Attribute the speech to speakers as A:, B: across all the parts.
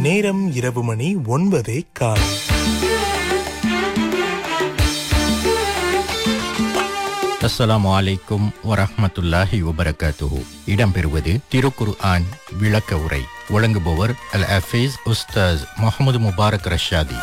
A: நேரம் இரவு மணி ஒன்பதே கால்
B: அஸ்ஸலாமு அலைக்கும் வரஹ்மத்துல்லாஹி வபரகாத்துஹு இடம்பெறுவது திருக்குர் ஆன் விளக்க உரை வழங்குபவர் அல் அஃபீஸ் உஸ்தாஸ் முகமது முபாரக் ரஷாதி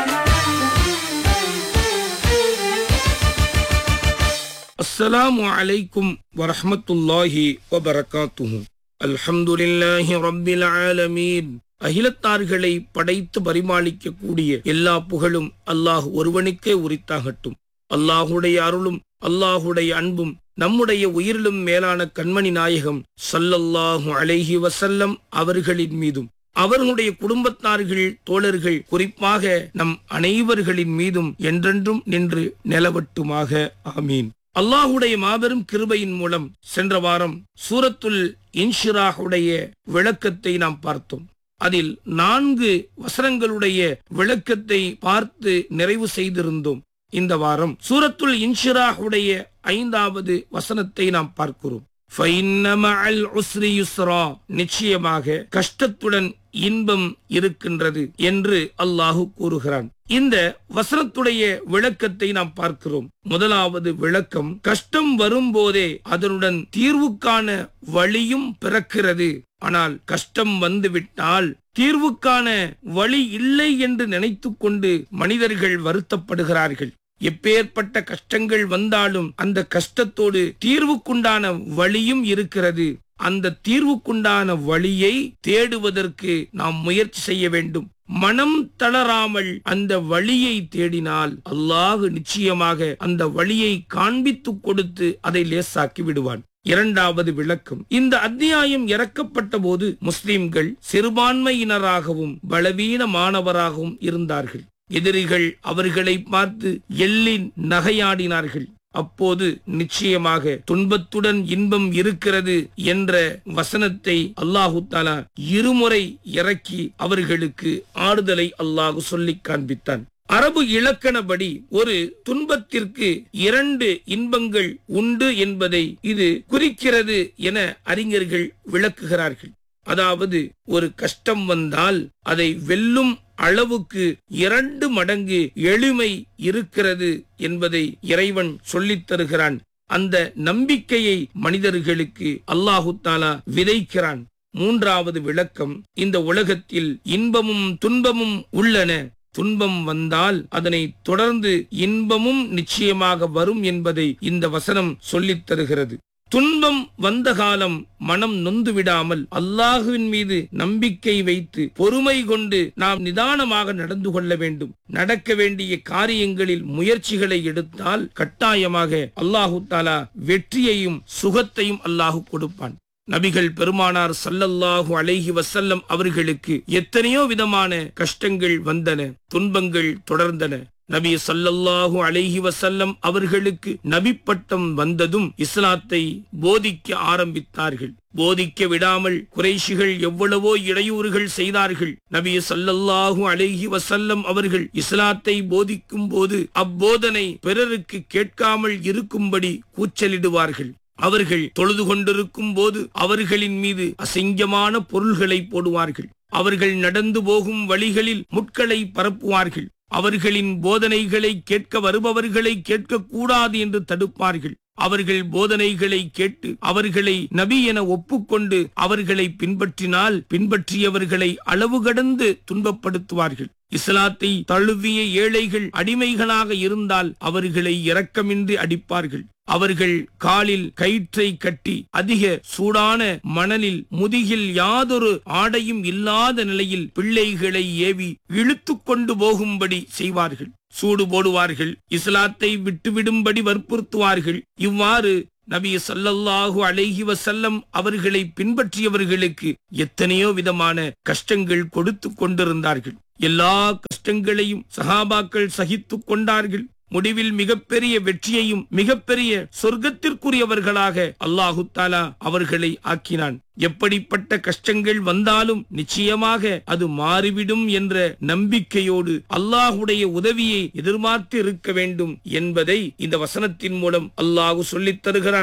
C: السلام عليكم ورحمة الله وبركاته الحمد لله رب العالمين அகிலத்தார்களை படைத்து பரிமாளிக்கக்கூடிய எல்லா புகழும் அல்லாஹ் ஒருவனுக்கே உரித்தாகட்டும் அல்லாஹுடைய அருளும் அல்லாஹுடைய அன்பும் நம்முடைய உயிரிலும் மேலான கண்மணி நாயகம் சல்லல்லாஹு அலைஹி வசல்லம் அவர்களின் மீதும் அவர்களுடைய குடும்பத்தார்கள் தோழர்கள் குறிப்பாக நம் அனைவர்களின் மீதும் என்றென்றும் நின்று நிலவட்டுமாக ஆமீன் அல்லாஹுடைய மாபெரும் கிருபையின் மூலம் சென்ற வாரம் சூரத்துல் இன்ஷிராஹுடைய விளக்கத்தை நாம் பார்த்தோம் அதில் நான்கு வசனங்களுடைய விளக்கத்தை பார்த்து நிறைவு செய்திருந்தோம் இந்த வாரம் சூரத்துல் இன்ஷிராஹுடைய ஐந்தாவது வசனத்தை நாம் பார்க்கிறோம் فَإِنَّ مَعَ الْعُسْرِ يُسْرًا நிச்சயமாக கஷ்டத்துடன் இன்பம் இருக்கின்றது என்று அல்லாஹு கூறுகிறான் இந்த வசனத்துடைய விளக்கத்தை நாம் பார்க்கிறோம் முதலாவது விளக்கம் கஷ்டம் வரும்போதே அதனுடன் தீர்வுக்கான வழியும் பிறக்கிறது ஆனால் கஷ்டம் வந்துவிட்டால் தீர்வுக்கான வழி இல்லை என்று நினைத்துக் கொண்டு மனிதர்கள் வருத்தப்படுகிறார்கள் எப்பேற்பட்ட கஷ்டங்கள் வந்தாலும் அந்த கஷ்டத்தோடு தீர்வுக்குண்டான வழியும் இருக்கிறது அந்த தீர்வுக்குண்டான வழியை தேடுவதற்கு நாம் முயற்சி செய்ய வேண்டும் மனம் தளராமல் அந்த வழியை தேடினால் அல்லாஹ் நிச்சயமாக அந்த வழியை காண்பித்துக் கொடுத்து அதை லேசாக்கி விடுவான் இரண்டாவது விளக்கம் இந்த அத்தியாயம் இறக்கப்பட்ட போது முஸ்லிம்கள் சிறுபான்மையினராகவும் பலவீனமானவராகவும் இருந்தார்கள் எதிரிகள் அவர்களை பார்த்து எள்ளி நகையாடினார்கள் அப்போது நிச்சயமாக துன்பத்துடன் இன்பம் இருக்கிறது என்ற வசனத்தை அல்லாஹு தாலா இருமுறை இறக்கி அவர்களுக்கு ஆறுதலை அல்லாஹு சொல்லி காண்பித்தான் அரபு இலக்கணப்படி ஒரு துன்பத்திற்கு இரண்டு இன்பங்கள் உண்டு என்பதை இது குறிக்கிறது என அறிஞர்கள் விளக்குகிறார்கள் அதாவது ஒரு கஷ்டம் வந்தால் அதை வெல்லும் அளவுக்கு இரண்டு மடங்கு எளிமை இருக்கிறது என்பதை இறைவன் சொல்லித் தருகிறான் அந்த நம்பிக்கையை மனிதர்களுக்கு அல்லாஹு தாலா விதைக்கிறான் மூன்றாவது விளக்கம் இந்த உலகத்தில் இன்பமும் துன்பமும் உள்ளன துன்பம் வந்தால் அதனை தொடர்ந்து இன்பமும் நிச்சயமாக வரும் என்பதை இந்த வசனம் சொல்லித் தருகிறது துன்பம் வந்த காலம் மனம் நொந்து விடாமல் அல்லாஹுவின் மீது நம்பிக்கை வைத்து பொறுமை கொண்டு நாம் நிதானமாக நடந்து கொள்ள வேண்டும் நடக்க வேண்டிய காரியங்களில் முயற்சிகளை எடுத்தால் கட்டாயமாக அல்லாஹு தாலா வெற்றியையும் சுகத்தையும் அல்லாஹு கொடுப்பான் நபிகள் பெருமானார் சல்லல்லாஹு அலைஹி வசல்லம் அவர்களுக்கு எத்தனையோ விதமான கஷ்டங்கள் வந்தன துன்பங்கள் தொடர்ந்தன நபி சல்லல்லாஹு அலைஹி வசல்லம் அவர்களுக்கு நபி பட்டம் வந்ததும் இஸ்லாத்தை போதிக்க ஆரம்பித்தார்கள் போதிக்க விடாமல் குறைஷிகள் எவ்வளவோ இடையூறுகள் செய்தார்கள் நபி சல்லல்லாஹு அலைஹி வசல்லம் அவர்கள் இஸ்லாத்தை போதிக்கும் போது அப்போதனை பிறருக்கு கேட்காமல் இருக்கும்படி கூச்சலிடுவார்கள் அவர்கள் தொழுது கொண்டிருக்கும் போது அவர்களின் மீது அசிங்கமான பொருள்களை போடுவார்கள் அவர்கள் நடந்து போகும் வழிகளில் முட்களை பரப்புவார்கள் அவர்களின் போதனைகளை கேட்க வருபவர்களை கேட்கக்கூடாது என்று தடுப்பார்கள் அவர்கள் போதனைகளை கேட்டு அவர்களை நபி என ஒப்புக்கொண்டு அவர்களை பின்பற்றினால் பின்பற்றியவர்களை அளவு கடந்து துன்பப்படுத்துவார்கள் இஸ்லாத்தை தழுவிய ஏழைகள் அடிமைகளாக இருந்தால் அவர்களை இரக்கமின்றி அடிப்பார்கள் அவர்கள் காலில் கயிற்றை கட்டி அதிக சூடான மணலில் முதுகில் யாதொரு ஆடையும் இல்லாத நிலையில் பிள்ளைகளை ஏவி இழுத்து கொண்டு போகும்படி செய்வார்கள் சூடு போடுவார்கள் இஸ்லாத்தை விட்டுவிடும்படி வற்புறுத்துவார்கள் இவ்வாறு நபி சல்லல்லாஹு அலைஹி வசல்லம் அவர்களை பின்பற்றியவர்களுக்கு எத்தனையோ விதமான கஷ்டங்கள் கொடுத்து கொண்டிருந்தார்கள் எல்லா கஷ்டங்களையும் சஹாபாக்கள் சகித்துக் கொண்டார்கள் முடிவில் மிகப்பெரிய வெற்றியையும் மிகப்பெரிய சொர்க்கத்திற்குரியவர்களாக அல்லாஹு தாலா அவர்களை ஆக்கினான் எப்படிப்பட்ட கஷ்டங்கள் வந்தாலும் நிச்சயமாக அது மாறிவிடும் என்ற நம்பிக்கையோடு அல்லாஹுடைய உதவியை எதிர்பார்த்து இருக்க வேண்டும் என்பதை இந்த வசனத்தின் மூலம் அல்லாஹு சொல்லித் தருகிறான்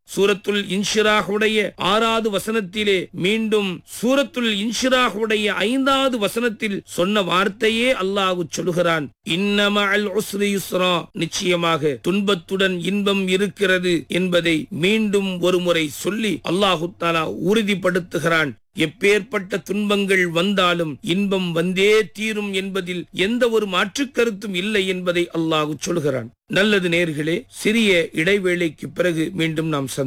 C: சூரத்துல் இன்ஷிராஹுடைய ஆறாவது வசனத்திலே மீண்டும் சூரத்துல் இன்ஷிராஹுடைய ஐந்தாவது வசனத்தில் சொன்ன வார்த்தையே அல்லாஹ் சொல்லுகிறான் இன்னமஅல் உஸ்ரி யுஸ்ரா நிச்சயமாக துன்பத்துடன் இன்பம் இருக்கிறது என்பதை மீண்டும் ஒரு முறை சொல்லி அல்லாஹு தாலா உறுதிப்படுத்துகிறான் எப்பேற்பட்ட துன்பங்கள் வந்தாலும் இன்பம் வந்தே தீரும் என்பதில் எந்த ஒரு மாற்றுக் கருத்தும் இல்லை என்பதை அல்லாஹ் சொல்கிறான் நல்லது நேர்களே சிறிய இடைவேளைக்கு பிறகு மீண்டும் நாம் சந்திப்போம்